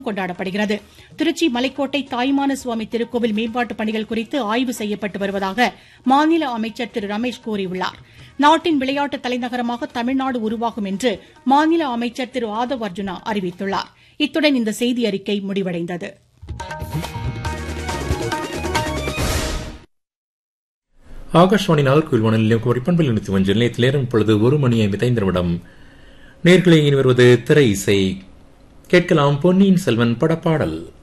கொண்டாடப்படுகிறது திருச்சி மலைக்கோட்டை தாயுமான சுவாமி திருக்கோவில் மேம்பாட்டு பணிகள் குறித்து ஆய்வு செய்யப்பட்டு வருவதாக மாநில அமைச்சர் திரு ரமேஷ் கூறியுள்ளார் நாட்டின் விளையாட்டு தலைநகரமாக தமிழ்நாடு உருவாகும் என்று மாநில அமைச்சர் திரு ஆதவ் அர்ஜுனா அறிவித்துள்ளார் இத்துடன் இந்த செய்தி அறிக்கை முடிவடைந்தது ஆகாஷ்வாணி நாகர்கோவில் வானொலியில் பண்பில் நிறுத்தி ஒன்றில் நிலையத்தில் நேரம் இப்பொழுது ஒரு மணி ஐம்பத்தைந்து நிமிடம் நேர்களை இனி வருவது திரை இசை கேட்கலாம் பொன்னியின் செல்வன் படப்பாடல்